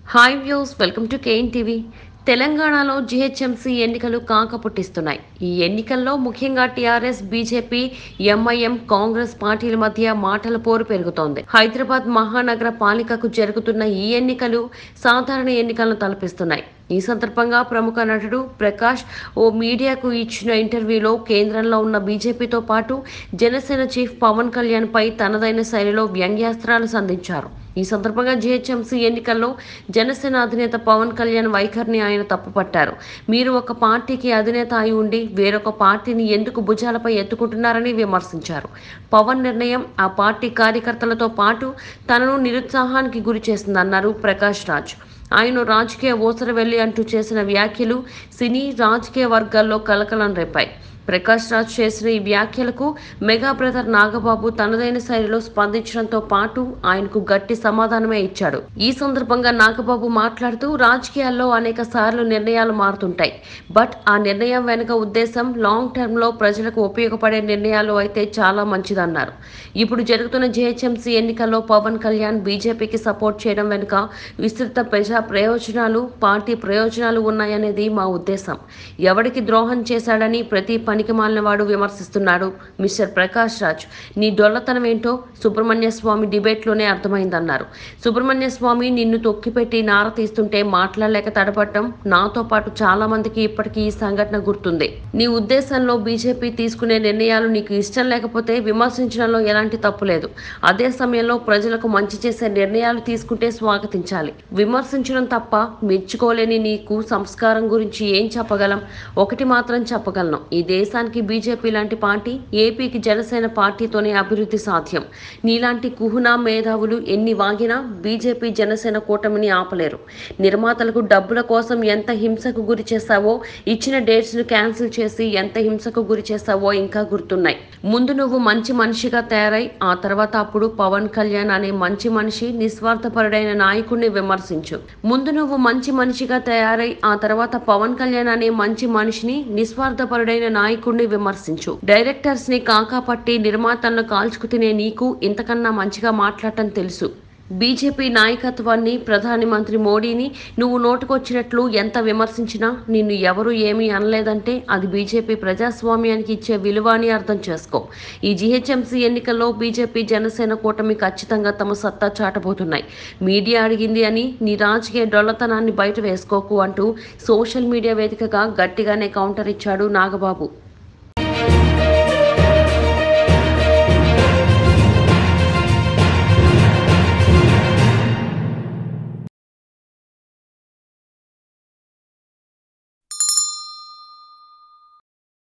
hi views welcome to K N TV తెలంగాణలో GHMC ఎన్నికలు కాక పుట్టిస్తున్నాయి ఈ ఎన్నికల్లో ముఖ్యంగా టీఆర్ఎస్ బీజేపీ ఎంఐఎం కాంగ్రెస్ పార్టీల మధ్య మాటల పోరు పెరుగుతోంది హైదరాబాద్ మహానగర పాలికకు జరుగుతున్న ఈ ఎన్నికలు సాధారణ ఎన్నికలను తలపిస్తున్నాయి ఈ సందర్భంగా ప్రముఖ నటుడు ప్రకాష్ ఓ మీడియాకు ఇచ్చిన ఇంటర్వ్యూలో కేంద్రంలో ఉన్న బీజేపీతో పాటు జనసేన చీఫ్ పవన్ కళ్యాణ్ పై తనదైన శైలిలో వ్యంగ్యాస్త్రాలు సంధించారు ఈ సందర్భంగా జీహెచ్ఎంసీ ఎన్నికల్లో జనసేన అధినేత పవన్ కళ్యాణ్ వైఖరిని ఆయన తప్పుపట్టారు మీరు ఒక పార్టీకి అధినేత అయి ఉండి వేరొక పార్టీని ఎందుకు భుజాలపై ఎత్తుకుంటున్నారని విమర్శించారు పవన్ నిర్ణయం ఆ పార్టీ కార్యకర్తలతో పాటు తనను నిరుత్సాహానికి గురి చేసిందన్నారు ప్రకాష్ రాజ్ ఆయన రాజకీయ ఊసరవెల్లి అంటూ చేసిన వ్యాఖ్యలు సినీ రాజకీయ వర్గాల్లో కలకలం రేపాయి ప్రకాష్ రాజ్ చేసిన ఈ వ్యాఖ్యలకు మెగా బ్రదర్ నాగబాబు తనదైన శైలిలో స్పందించడంతో పాటు ఆయనకు గట్టి సమాధానమే ఇచ్చాడు ఈ సందర్భంగా నాగబాబు మాట్లాడుతూ రాజకీయాల్లో అనేక సార్లు నిర్ణయాలు మారుతుంటాయి బట్ ఆ నిర్ణయం వెనుక ఉద్దేశం లాంగ్ టర్మ్ లో ప్రజలకు ఉపయోగపడే నిర్ణయాలు అయితే చాలా మంచిదన్నారు ఇప్పుడు జరుగుతున్న జీహెచ్ఎంసీ ఎన్నికల్లో పవన్ కళ్యాణ్ బీజేపీకి సపోర్ట్ చేయడం వెనుక విస్తృత ప్రజా ప్రయోజనాలు పార్టీ ప్రయోజనాలు ఉన్నాయనేది మా ఉద్దేశం ఎవరికి ద్రోహం చేశాడని ప్రతి పనికి వాడు విమర్శిస్తున్నాడు మిస్టర్ ప్రకాష్ రాజ్ నీ డొల్లతనం ఏంటో సుబ్రహ్మణ్య స్వామి డిబేట్లోనే అర్థమైందన్నారు సుబ్రహ్మణ్య స్వామి నిన్ను తొక్కిపెట్టి నార తీస్తుంటే మాట్లాడలేక తడపడటం నాతో పాటు చాలా మందికి ఇప్పటికీ ఈ సంఘటన గుర్తుంది నీ ఉద్దేశంలో బీజేపీ తీసుకునే నిర్ణయాలు నీకు ఇష్టం లేకపోతే విమర్శించడంలో ఎలాంటి తప్పు లేదు అదే సమయంలో ప్రజలకు మంచి చేసే నిర్ణయాలు తీసుకుంటే స్వాగతించాలి విమర్శించడం తప్ప మెచ్చుకోలేని నీకు సంస్కారం గురించి ఏం చెప్పగలం ఒకటి మాత్రం చెప్పగలను ఈ దేశానికి బీజేపీ లాంటి పార్టీ ఏపీకి జనసేన పార్టీతోనే అభివృద్ధి సాధ్యం నీలాంటి కుహునా మేధావులు ఎన్ని వాగినా బీజేపీ జనసేన కూటమిని ఆపలేరు నిర్మాతలకు డబ్బుల కోసం ఎంత హింసకు గురి చేశావో ఇచ్చిన డేట్స్ను క్యాన్సిల్ చేసి ఎంత హింసకు గురి చేశావో ఇంకా గుర్తున్నాయి ముందు నువ్వు మంచి మనిషిగా తయారై ఆ తర్వాత అప్పుడు పవన్ కళ్యాణ్ అనే మంచి మనిషి నిస్వార్థపరుడైన నాయకుడిని విమర్శించు ముందు నువ్వు మంచి మనిషిగా తయారై ఆ తర్వాత పవన్ కళ్యాణ్ అనే మంచి మనిషిని నిస్వార్థపరుడైన నాయకుడిని విమర్శించు డైరెక్టర్స్ ని కాకాపట్టి నిర్మాతలను కాల్చుకు తినే నీకు ఇంతకన్నా మంచిగా మాట్లాడటం తెలుసు బీజేపీ నాయకత్వాన్ని ప్రధాని మంత్రి మోడీని నువ్వు నోటుకొచ్చినట్లు ఎంత విమర్శించినా నిన్ను ఎవరు ఏమీ అనలేదంటే అది బీజేపీ ప్రజాస్వామ్యానికి ఇచ్చే విలువ అని అర్థం చేసుకో ఈ జీహెచ్ఎంసీ ఎన్నికల్లో బీజేపీ జనసేన కూటమి ఖచ్చితంగా తమ సత్తా చాటబోతున్నాయి మీడియా అడిగింది అని నీ రాజకీయ డొల్లతనాన్ని బయట వేసుకోకు అంటూ సోషల్ మీడియా వేదికగా గట్టిగానే కౌంటర్ ఇచ్చాడు నాగబాబు